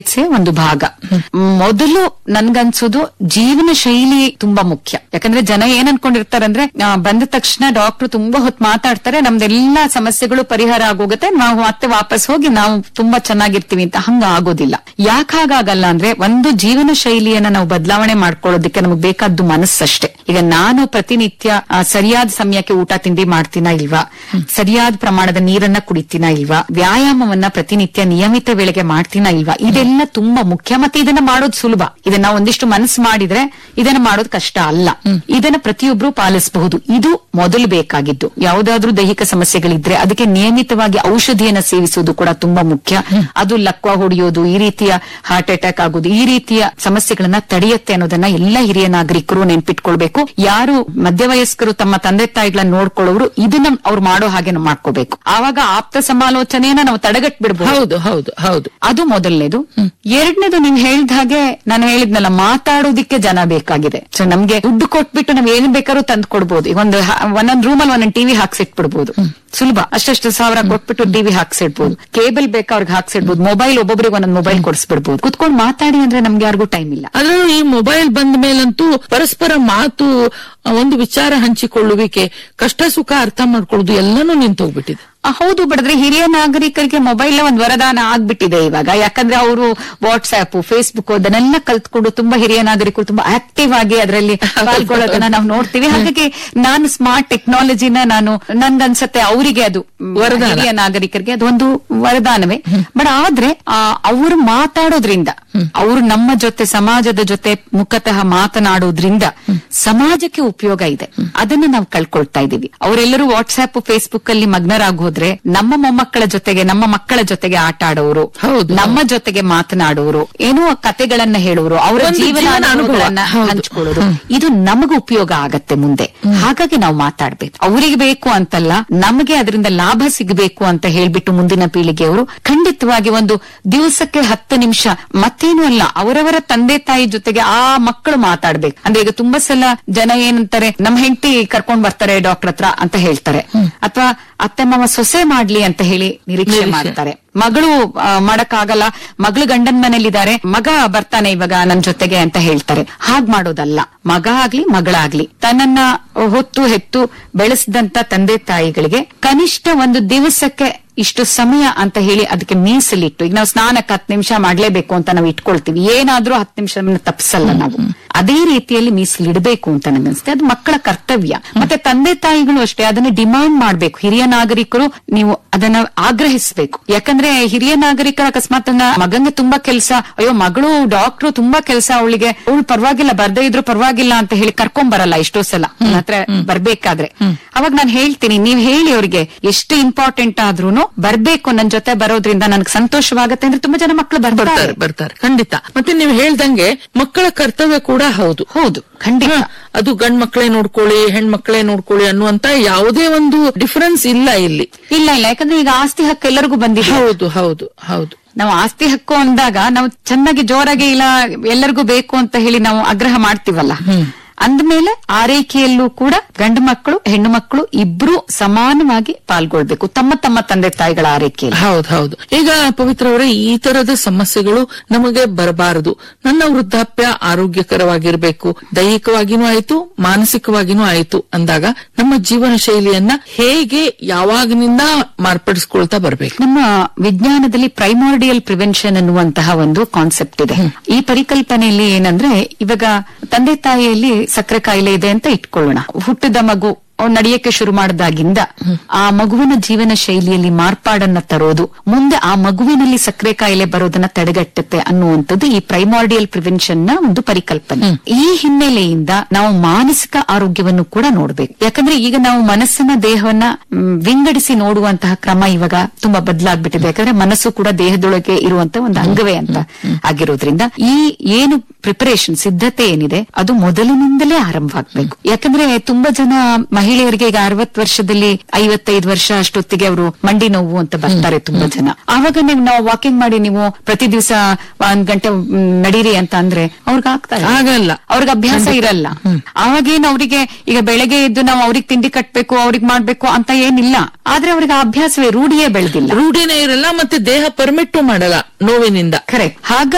ಚಿಕಿತ್ಸೆ ಒಂದು ಭಾಗ ಮೊದಲು ನನ್ಗನ್ಸೋದು ಜೀವನ ಶೈಲಿ ತುಂಬಾ ಮುಖ್ಯ ಯಾಕಂದ್ರೆ ಜನ ಏನ್ ಅನ್ಕೊಂಡಿರ್ತಾರೆ ಅಂದ್ರೆ ಆ, ಬಂದ ತಕ್ಷಣ ಡಾಕ್ಟರ್ ತುಂಬಾ ಹೊತ್ತು ಮಾತಾಡ್ತಾರೆ ನಮ್ದೆಲ್ಲಾ ಸಮಸ್ಯೆಗಳು ಪರಿಹಾರ ಆಗೋಗುತ್ತೆ ನಾವು ಮತ್ತೆ ವಾಪಸ್ ಹೋಗಿ ನಾವು ತುಂಬಾ ಚೆನ್ನಾಗಿರ್ತೀವಿ ಅಂತ ಹಂಗ ಆಗೋದಿಲ್ಲ ಯಾಕೆ ಹಾಗಾಗಲ್ಲ ಅಂದ್ರೆ ಒಂದು ಜೀವನ ಶೈಲಿಯನ್ನ ನಾವು ಬದಲಾವಣೆ ಮಾಡ್ಕೊಳ್ಳೋದಕ್ಕೆ ನಮಗೆ ಬೇಕಾದ್ದು ಮನಸ್ಸಷ್ಟೇ ಈಗ ನಾನು ಪ್ರತಿನಿತ್ಯ ಆ, ಸರಿಯಾದ ಸಮಯಕ್ಕೆ ಊಟ ತಿಂಡಿ ಮಾಡ್ತೀನಾ ಇಲ್ವಾ ಸರಿಯಾದ ಪ್ರಮಾಣದ ನೀರನ್ನ ಕುಡಿತೀನಾ ಇಲ್ವಾ ವ್ಯಾಯಾಮವನ್ನ ಪ್ರತಿನಿತ್ಯ ನಿಯಮಿತ ವೇಳೆಗೆ ಮಾಡ್ತೀನಾ ಇಲ್ವಾ ಇದೆಲ್ಲ ತುಂಬಾ ಮುಖ್ಯ ಮತ್ತೆ ಇದನ್ನ ಮಾಡೋದು ಸುಲಭ ಇದನ್ನ ನಾವು ಒಂದಿಷ್ಟು ಮನಸ್ಸು ಮಾಡಿದ್ರೆ ಇದನ್ನ ಮಾಡೋದು ಕಷ್ಟ ಅಲ್ಲ ಇದನ್ನ ಪ್ರತಿಯೊಬ್ರು ಪಾಲಿಸಬಹುದು ಇದು ಮೊದಲು ಬೇಕಾಗಿದ್ದು ಯಾವುದಾದ್ರೂ ದೈಹಿಕ ಸಮಸ್ಯೆಗಳಿದ್ರೆ ಅದಕ್ಕೆ ನಿಯಮಿತವಾಗಿ ಔಷಧಿಯನ್ನ ಸೇವಿಸುವುದು ಕೂಡ ತುಂಬಾ ಮುಖ್ಯ ಅದು ಲಕ್ವ ಹೊಡೆಯೋದು ಈ ರೀತಿಯ ಹಾರ್ಟ್ ಅಟ್ಯಾಕ್ ಆಗೋದು ಈ ರೀತಿಯ ಸಮಸ್ಯೆಗಳನ್ನ ತಡೆಯುತ್ತೆ ಅನ್ನೋದನ್ನ ಎಲ್ಲ ಹಿರಿಯ ನಾಗರಿಕರು ನೆನ್ಪಿಟ್ಕೊಳ್ಬೇಕು ಯಾರು ಮಧ್ಯವಯಸ್ಕರು ತಮ್ಮ ತಂದೆ ತಾಯಿಗಳನ್ನ ನೋಡ್ಕೊಳ್ಳೋರು ಇದನ್ನ ಅವ್ರು ಮಾಡೋ ಹಾಗೆ ನಾವು ಮಾಡ್ಕೋಬೇಕು ಆವಾಗ ಆಪ್ತ ಸಮಾಲೋಚನೆಯನ್ನ ನಾವು ತಡೆಗಟ್ ಬಿಡಬಹುದು ಹೌದು ಹೌದು ಹೌದು ಅದು ಮೊದಲನೇದು ಎರಡನೇದು ನೀವು ಹೇಳಿದ ಹಾಗೆ ನಾನು ಹೇಳಿದ್ನಲ್ಲ ಮಾತಾಡೋದಿಕ್ಕೆ ಜನ ಬೇಕಾಗಿದೆ ಸೊ ನಮ್ಗೆ ದುಡ್ಡು ಕೊಟ್ಬಿಟ್ಟು ನಾವ್ ಏನ್ ಬೇಕಾದ್ರೂ ತಂದು ಕೊಡ್ಬೋದು ಈಗ ಒಂದು ಹ- ಒಂದೊಂದ್ ರೂಮಲ್ಲಿ ಒಂದೊಂದು ಟಿವಿ ಹಾಕ್ಸಿಟ್ಬಿಡ್ಬೋದು ಸುಲಭ ಅಷ್ಟಷ್ಟು ಸಾವಿರ ಕೊಟ್ಬಿಟ್ಟು ಟಿವಿ ಹಾಕ್ಸಿಡ್ಬೋದು ಕೇಬಲ್ ಬೇಕಾ ಅವ್ರಿಗೆ ಹಾಕ್ಸಿಡ್ಬೋದು ಮೊಬೈಲ್ ಒಬ್ಬೊಬ್ರಿಗೆ ಒಂದೊಂದು ಮೊಬೈಲ್ ಕೊಡಿಸ್ಬಿಡ್ಬೋದು ಕುತ್ಕೊಂಡು ಮಾತಾಡಿ ಅಂದ್ರೆ ನಮ್ಗೆ ಯಾರಿಗೂ ಟೈಮ್ ಇಲ್ಲ ಅದ್ರಲ್ಲೂ ಈ ಮೊಬೈಲ್ ಬಂದ ಮೇಲಂತೂ ಪರಸ್ಪರ ಮಾತು ಆ, ಒಂದು ವಿಚಾರ ಹಂಚಿಕೊಳ್ಳುವಿಕೆ ಕಷ್ಟ ಸುಖ ಅರ್ಥ ಮಾಡ್ಕೊಳ್ಳೋದು ಎಲ್ಲನೂ ನಿಂತೋಗ್ಬಿಟ್ಟಿದೆ ಆ, ಹೌದು ಬಡದ್ರೆ ಹಿರಿಯ ನಾಗರಿಕರಿಗೆ ಮೊಬೈಲ್ ಒಂದು ವರದಾನ ಆಗ್ಬಿಟ್ಟಿದೆ ಇವಾಗ ಯಾಕಂದ್ರೆ ಅವರು ವಾಟ್ಸ್ಆಪ್ ಫೇಸ್ಬುಕ್ ಅದನ್ನೆಲ್ಲ ಕಲ್ತ್ಕೊಂಡು ತುಂಬಾ ಹಿರಿಯ ನಾಗರಿಕರು ತುಂಬಾ ಆಕ್ಟಿವ್ ಆಗಿ ಅದರಲ್ಲಿ ಪಾಲ್ಗೊಳ್ಳೋದನ್ನ ನಾವು ನೋಡ್ತೀವಿ ಹಾಗಾಗಿ ನಾನು ಸ್ಮಾರ್ಟ್ ಟೆಕ್ನಾಲಜಿನ ನಾನು ನನ್ಗನ್ಸತ್ತೆ ಅವರಿಗೆ ಅದು ಮ್, ವರದಾನ. ಹಿರಿಯ ನಾಗರಿಕರಿಗೆ ಅದೊಂದು ವರದಾನವೇ ಬಟ್ ಆದ್ರೆ ಅವರು ಮಾತಾಡೋದ್ರಿಂದ ಅವರು ನಮ್ಮ ಜೊತೆ ಸಮಾಜದ ಜೊತೆ ಮುಖತಃ ಮಾತನಾಡೋದ್ರಿಂದ ಸಮಾಜಕ್ಕೆ ಉಪಯೋಗ ಇದೆ ಅದನ್ನ ನಾವು ಕಳ್ಕೊಳ್ತಾ ಇದೀವಿ ಅವರೆಲ್ಲರೂ ವಾಟ್ಸ್ಆಪ್ ಫೇಸ್ಬುಕ್ ಅಲ್ಲಿ ಮಗ್ನರಾಗೋದ್ರೆ ನಮ್ಮ ಮೊಮ್ಮಕ್ಕಳ ಜೊತೆಗೆ ನಮ್ಮ ಮಕ್ಕಳ ಜೊತೆಗೆ ಆಟ ಆಡೋರು ಹೌದು. ನಮ್ಮ ಜೊತೆಗೆ ಮಾತನಾಡೋರು ಏನೋ ಕತೆಗಳನ್ನ ಹೇಳೋರು ಅವರ ಒಂದು ಜೀವನ ಜೀವನ ಅನುಭವ. ಅನುಭವಗಳನ್ನ ಹೌದು. ಹಂಚ್ಕೊಳ್ಳೋರು ಇದು ನಮಗೂ ಉಪಯೋಗ ಆಗತ್ತೆ ಮುಂದೆ ಹಾಗಾಗಿ ನಾವು ಮಾತಾಡ್ಬೇಕು ಅವರಿಗೆ ಬೇಕು ಅಂತಲ್ಲ ನಮಗೆ ಅದರಿಂದ ಲಾಭ ಸಿಗಬೇಕು ಅಂತ ಹೇಳ್ಬಿಟ್ಟು ಮುಂದಿನ ಪೀಳಿಗೆಯವರು ಖಂಡಿತವಾಗಿ ಒಂದು ದಿವಸಕ್ಕೆ ಹತ್ತು ನಿಮಿಷ ಮತ್ತೇನು ಅಲ್ಲ ಅವರವರ ತಂದೆ ತಾಯಿ ಜೊತೆಗೆ ಆ ಮಕ್ಕಳು ಮಾತಾಡ್ಬೇಕು ಅಂದ್ರೆ ಈಗ ತುಂಬಾ ಸಲ ಜನ ಏನಂತಾರೆ ನಮ್ಮ ಹೆಂಡತಿ ಕರ್ಕೊಂಡ್ ಬರ್ತಾರೆ ಡಾಕ್ಟರ್ ಹತ್ರ ಅಂತ ಹೇಳ್ತಾರೆ ಅಥವಾ ಅತ್ತೆ ಮಾವ ಸೊಸೆ ಮಾಡ್ಲಿ ಅಂತ ಹೇಳಿ ನಿರೀಕ್ಷೆ ನಿರೀಕ್ಷೆ. ಮಾಡ್ತಾರೆ ಮಗಳು ಆ, ಮಾಡಕ್ಕಾಗಲ್ಲ ಮಗಳು ಗಂಡನ ಮನೇಲಿದ್ದಾರೆ ಮಗ ಬರ್ತಾನೆ ಇವಾಗ ನನ್ ಜೊತೆಗೆ ಅಂತ ಹೇಳ್ತಾರೆ ಹಾಗ್ ಮಾಡೋದಲ್ಲ ಮಗ ಆಗ್ಲಿ ಮಗಳಾಗ್ಲಿ ತನ್ನನ್ನ ಹೊತ್ತು ಹೆತ್ತು ಬೆಳೆಸಿದಂತ ತಂದೆ ತಾಯಿಗಳಿಗೆ ಕನಿಷ್ಠ ಒಂದು ದಿವಸಕ್ಕೆ ಇಷ್ಟು ಸಮಯ ಅಂತ ಹೇಳಿ ಅದಕ್ಕೆ ಮೀಸಲಿಟ್ಟು ಈಗ ನಾವು ಸ್ನಾನಕ್ಕೆ ಹತ್ತು ನಿಮಿಷ ಮಾಡ್ಲೇಬೇಕು ಅಂತ ನಾವು ಇಟ್ಕೊಳ್ತೀವಿ ಏನಾದ್ರೂ ಹತ್ತು ನಿಮಿಷ ತಪ್ಪಿಸಲ್ಲ ನಾವು ಅದೇ ರೀತಿಯಲ್ಲಿ ಮೀಸಲಿಡಬೇಕು ಅಂತ ನನಗನ್ಸುತ್ತೆ ಅದು ಮಕ್ಕಳ ಕರ್ತವ್ಯ ಮತ್ತೆ ತಂದೆ ತಾಯಿಗಳು ಅಷ್ಟೇ ಅದನ್ನ ಡಿಮಾಂಡ್ ಮಾಡ್ಬೇಕು ಹಿರಿಯ ನಾಗರಿಕರು ನೀವು ಅದನ್ನ ಆಗ್ರಹಿಸಬೇಕು ಯಾಕಂದ್ರೆ ಹಿರಿಯ ನಾಗರಿಕರ ಅಕಸ್ಮಾತ್ ನನ್ನ ಮಗಂಗೆ ತುಂಬಾ ಕೆಲಸ ಅಯ್ಯೋ ಮಗಳು ಡಾಕ್ಟ್ರು ತುಂಬಾ ಕೆಲಸ ಅವಳಿಗೆ ಅವಳು ಪರವಾಗಿಲ್ಲ ಬರ್ದೇ ಇದ್ರು ಪರವಾಗಿಲ್ಲ ಅಂತ ಹೇಳಿ ಕರ್ಕೊಂಡ್ ಬರಲ್ಲ ಎಷ್ಟೋ ಸಲ ನನ್ನ ಹತ್ರ ಬರ್ಬೇಕಾದ್ರೆ ಅವಾಗ ನಾನು ಹೇಳ್ತೀನಿ ನೀವ್ ಹೇಳಿ ಅವ್ರಿಗೆ ಎಷ್ಟು ಇಂಪಾರ್ಟೆಂಟ್ ಆದ್ರೂನು ಬರ್ಬೇಕು ನನ್ ಜೊತೆ ಬರೋದ್ರಿಂದ ನನ್ಗೆ ಸಂತೋಷವಾಗತ್ತೆ ಅಂದ್ರೆ ತುಂಬಾ ಜನ ಮಕ್ಕಳು ಬರ್ತಾರೆ ಬರ್ತಾರೆ ಬರ್ತಾರೆ ಖಂಡಿತ ಮತ್ತೆ ನೀವು ಹೇಳ್ದಂಗೆ ಮಕ್ಕಳ ಕರ್ತವ್ಯ ಕೂಡ ಹೌದು ಹೌದು ಖಂಡಿತ ಹ, ಅದು ಗಂಡ್ ಮಕ್ಕಳೇ ನೋಡ್ಕೊಳ್ಳಿ ಹೆಣ್ಮಕ್ಳೇ ನೋಡ್ಕೊಳ್ಳಿ ಅನ್ನುವಂತ ಯಾವುದೇ ಒಂದು ಡಿಫರೆನ್ಸ್ ಇಲ್ಲ ಇಲ್ಲಿ ಇಲ್ಲ ಇಲ್ಲ ಯಾಕಂದ್ರೆ ಈಗ ಆಸ್ತಿ ಹಕ್ಕು ಎಲ್ಲರಿಗೂ ಬಂದಿದೆ ಹೌದು ಹೌದು ಹೌದು ನಾವು ಆಸ್ತಿ ಹಕ್ಕು ಅಂದಾಗ ನಾವು ಚೆನ್ನಾಗಿ ಜೋರಾಗಿ ಇಲ್ಲ ಎಲ್ಲರಿಗೂ ಬೇಕು ಅಂತ ಹೇಳಿ ನಾವು ಆಗ್ರಹ ಮಾಡ್ತೀವಲ್ಲ ಅಂದ್ಮೇಲೆ ಆರೈಕೆಯಲ್ಲೂ ಕೂಡ ಗಂಡು ಮಕ್ಕಳು ಹೆಣ್ಣು ಮಕ್ಕಳು ಇಬ್ರು ಸಮಾನವಾಗಿ ಪಾಲ್ಗೊಳ್ಬೇಕು ತಮ್ಮ ತಮ್ಮ ತಂದೆ ತಾಯಿಗಳ ಆರೈಕೆಯಲ್ಲಿ ಹೌದು ಹೌದು ಈಗ ಪವಿತ್ರ ಅವರೇ ಈ ತರದ ಸಮಸ್ಯೆಗಳು ನಮಗೆ ಬರಬಾರದು ನನ್ನ ವೃದ್ಧಾಪ್ಯ ಆರೋಗ್ಯಕರವಾಗಿರ್ಬೇಕು ದೈಹಿಕವಾಗಿನೂ ಆಯ್ತು ಮಾನಸಿಕವಾಗಿನೂ ಆಯ್ತು ಅಂದಾಗ ನಮ್ಮ ಜೀವನ ಶೈಲಿಯನ್ನ ಹೇಗೆ ಯಾವಾಗಿನಿಂದ ಮಾರ್ಪಡಿಸ್ಕೊಳ್ತಾ ಬರ್ಬೇಕು ನಮ್ಮ ವಿಜ್ಞಾನದಲ್ಲಿ ಪ್ರೈಮಾರ್ಡಿಯಲ್ ಪ್ರಿವೆನ್ಷನ್ ಅನ್ನುವಂತಹ ಒಂದು ಕಾನ್ಸೆಪ್ಟ್ ಇದೆ ಈ ಪರಿಕಲ್ಪನೆಯಲ್ಲಿ ಏನಂದ್ರೆ ಇವಾಗ ತಂದೆ ತಾಯಿಯಲ್ಲಿ ಸಕ್ಕರೆ ಕಾಯಿಲೆ ಇದೆ ಅಂತ ಇಟ್ಕೊಳ್ಳೋಣ ಹುಟ್ಟಿದ ಮಗು ಅವ್ನು ನಡೆಯಕ್ಕೆ ಶುರು ಮಾಡಿದಾಗಿಂದ ಆ ಮಗುವಿನ ಜೀವನ ಶೈಲಿಯಲ್ಲಿ ಮಾರ್ಪಾಡನ್ನ ತರೋದು ಮುಂದೆ ಆ ಮಗುವಿನಲ್ಲಿ ಸಕ್ಕರೆ ಕಾಯಿಲೆ ಬರೋದನ್ನ ತಡೆಗಟ್ಟುತ್ತೆ ಅನ್ನುವಂಥದ್ದು ಈ ಪ್ರೈಮಾರ್ಡಿಯಲ್ ಪ್ರಿವೆನ್ಷನ್ ನ ಒಂದು ಪರಿಕಲ್ಪನೆ ಈ ಹಿನ್ನೆಲೆಯಿಂದ ನಾವು ಮಾನಸಿಕ ಆರೋಗ್ಯವನ್ನು ಕೂಡ ನೋಡ್ಬೇಕು ಯಾಕಂದ್ರೆ ಈಗ ನಾವು ಮನಸ್ಸನ್ನ ದೇಹವನ್ನ ಮ್, ವಿಂಗಡಿಸಿ ನೋಡುವಂತಹ ಕ್ರಮ ಇವಾಗ ತುಂಬಾ ಬದಲಾಗ್ಬಿಟ್ಟಿದೆ ಯಾಕಂದ್ರೆ ಮನಸ್ಸು ಕೂಡ ದೇಹದೊಳಗೆ ಇರುವಂತ ಒಂದು ಅಂಗವೇ ಅಂತ ಆಗಿರೋದ್ರಿಂದ ಈ ಏನು ಪ್ರಿಪರೇಷನ್ ಸಿದ್ಧತೆ ಏನಿದೆ ಅದು ಮೊದಲಿನಿಂದಲೇ ಆರಂಭವಾಗಬೇಕು ಯಾಕಂದ್ರೆ ತುಂಬಾ ಜನ ಮಹಿಳೆಯರಿಗೆ ಈಗ ಅರವತ್ ವರ್ಷದಲ್ಲಿ ಐವತ್ತೈದು ವರ್ಷ ಅಷ್ಟೊತ್ತಿಗೆ ಅವರು ಮಂಡಿ ನೋವು ಅಂತ ಬರ್ತಾರೆ ತುಂಬಾ ಜನ ಆವಾಗ ನೀವು ನಾವು ವಾಕಿಂಗ್ ಮಾಡಿ ನೀವು ಪ್ರತಿ ದಿವಸ ಒಂದ್ ಗಂಟೆ ಮ್, ನಡೀರಿ ಅಂತ ಅಂದ್ರೆ ಅವ್ರಿಗೆ ಆಗ್ತಾ ಇಲ್ಲ. ಆಗಲ್ಲ. ಅವ್ರಿಗೆ ಅಭ್ಯಾಸ ಇರಲ್ಲ ಅವಾಗೇನು ಅವರಿಗೆ ಈಗ ಬೆಳಗ್ಗೆ ಎದ್ದು ನಾವು ಅವ್ರಿಗೆ ತಿಂಡಿ ಕಟ್ಬೇಕು ಅವ್ರಿಗೆ ಮಾಡ್ಬೇಕು ಅಂತ ಏನಿಲ್ಲ ಆದ್ರೆ ಅವ್ರಿಗೆ ಆ ಅಭ್ಯಾಸವೇ ರೂಢಿಯೇ ಬೆಳೆದಿಲ್ಲ ರೂಢಿನೇ ಇರಲ್ಲ ಮತ್ತೆ ದೇಹ ಪರ್ಮಿಟ್ ಮಾಡಲ್ಲ ನೋವಿನಿಂದ ಕರೆಕ್ಟ್ ಹಾಗಾಗಿ